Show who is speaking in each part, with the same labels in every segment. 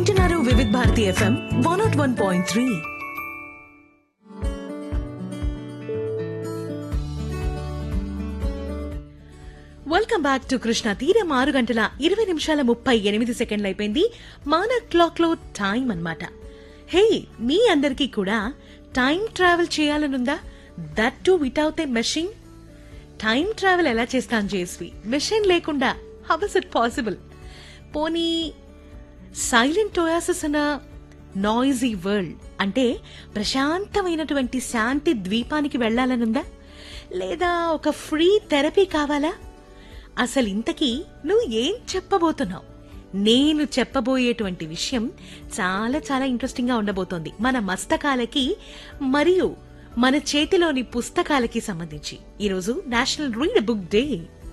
Speaker 1: వింటున్నారు Vividh Bharati FM one nought one point three welcome back to Krishna తీరం ఆరు గంటల ఇరవై నిమిషాల ముప్పై ఎనిమిది సెకండ్లు అయిపోయింది మన క్లాక్ లో టైం అన్నమాట హే మీ అందరికీ కూడా టైం ట్రావెల్ చేయాలనుందా that too without a machine time travel ఎలా చేస్తాను జేస్వి మెషిన్ లేకుండా హౌ ఇస్ ఇట్ పాసిబుల్ పోనీ సైలెంట్ ఓయాసిస్ అన్న నాయిజీ వరల్డ్ అంటే ప్రశాంతమైనటువంటి శాంతి ద్వీపానికి వెళ్లాలనుందా లేదా ఒక ఫ్రీ థెరపీ కావాలా అసలు ఇంతకీ నువ్వు ఏం చెప్పబోతున్నావు నేను చెప్పబోయేటువంటి విషయం చాలా చాలా ఇంట్రెస్టింగ్ గా ఉండబోతోంది మన మస్తకాలకి మరియు మన చేతిలోని పుస్తకాలకి సంబంధించి ఈరోజు నేషనల్ రీడ్ బుక్ డే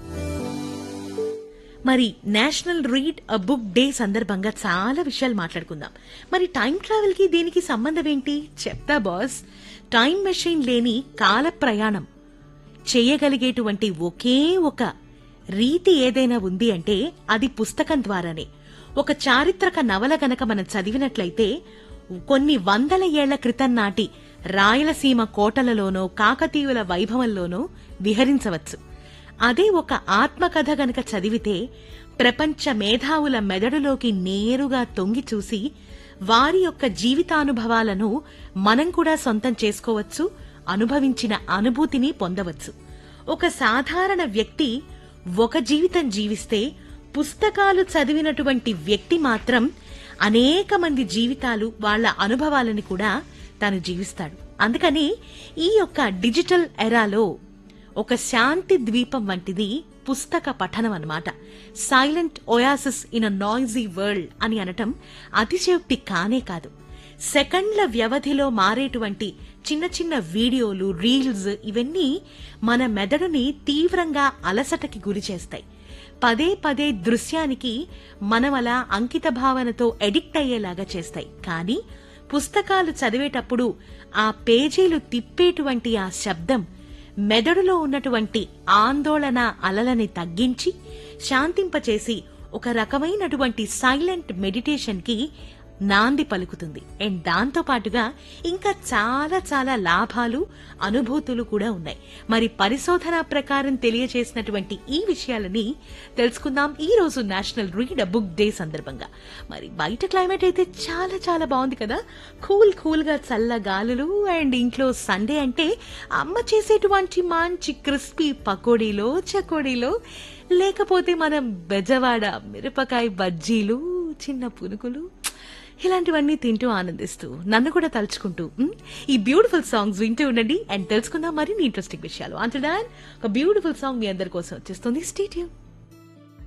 Speaker 1: మరి national read a book day సందర్భంగా చాలా విషయాలు మాట్లాడుకుందాం మరి టైం ట్రావెల్ కి దీనికి సంబంధం ఏంటి చెప్తా బాస్ టైం మెషిన్ లేని కాల ప్రయాణం చేయగలిగేటువంటి ఒకే ఒక రీతి ఏదైనా ఉంది అంటే అది పుస్తకం ద్వారానే ఒక చారిత్రక నవల గనక మనం చదివినట్లయితే కొన్ని వందల ఏళ్ల క్రితం నాటి రాయలసీమ కోటలలోనో కాకతీయుల వైభవంలోనో విహరించవచ్చు అదే ఒక ఆత్మకథ గనక చదివితే ప్రపంచ మేధావుల మెదడులోకి నేరుగా తొంగి చూసి వారి యొక్క జీవితానుభవాలను మనం కూడా సొంతం చేసుకోవచ్చు అనుభవించిన అనుభూతిని పొందవచ్చు ఒక సాధారణ వ్యక్తి ఒక జీవితం జీవిస్తే పుస్తకాలు చదివినటువంటి వ్యక్తి మాత్రం అనేక మంది జీవితాలు వాళ్ళ అనుభవాలని కూడా తాను జీవిస్తాడు అందుకని ఈ యొక్క డిజిటల్ ఎరాలో ఒక శాంతి ద్వీపం వంటిది పుస్తక పఠనం అన్నమాట silent oasis in a noisy world అని అనటం అతిశయోక్తి కానే కాదు సెకండ్ల వ్యవధిలో మారేటువంటి చిన్న చిన్న వీడియోలు రీల్స్ ఇవన్నీ మన మెదడుని తీవ్రంగా అలసటకి గురి చేస్తాయి పదే పదే దృశ్యానికి మనం అలా అంకిత భావనతో ఎడిక్ట్ అయ్యేలాగా చేస్తాయి కానీ పుస్తకాలు చదివేటప్పుడు ఆ పేజీలు తిప్పేటువంటి ఆ శబ్దం మెదడులో ఉన్నటువంటి ఆందోళన అలలని తగ్గించి శాంతింపచేసి ఒక రకమైనటువంటి సైలెంట్ మెడిటేషన్ కి నాంది పలుకుతుంది అండ్ దాంతో పాటుగా ఇంకా చాలా చాలా లాభాలు అనుభూతులు కూడా ఉన్నాయి మరి పరిశోధన ప్రకారం తెలియజేసినటువంటి ఈ విషయాలని తెలుసుకుందాం ఈ రోజు నేషనల్ రీడ్ బుక్ డే సందర్భంగా మరి బయట క్లైమేట్ అయితే చాలా చాలా బాగుంది కదా కూల్ కూల్ గా చల్ల గాలులు అండ్ ఇంట్లో సండే అంటే అమ్మ చేసేటువంటి మంచి క్రిస్పీ పకోడీలో చకోడీలో లేకపోతే మనం బెజవాడ మిరపకాయ బజ్జీలు చిన్న పునుకులు ఇలాంటివన్నీ తింటూ ఆనందిస్తూ నన్ను కూడా తలుచుకుంటూ మ్, ఈ బ్యూటిఫుల్ సాంగ్స్ వింటూ ఉండండి అండ్ తెలుసుకుందాం మరిన్ని ఇంట్రెస్టింగ్ విషయాలు అంటే ఒక బ్యూటిఫుల్ సాంగ్ మీ అందరి కోసం వచ్చేస్తుంది స్టేడియం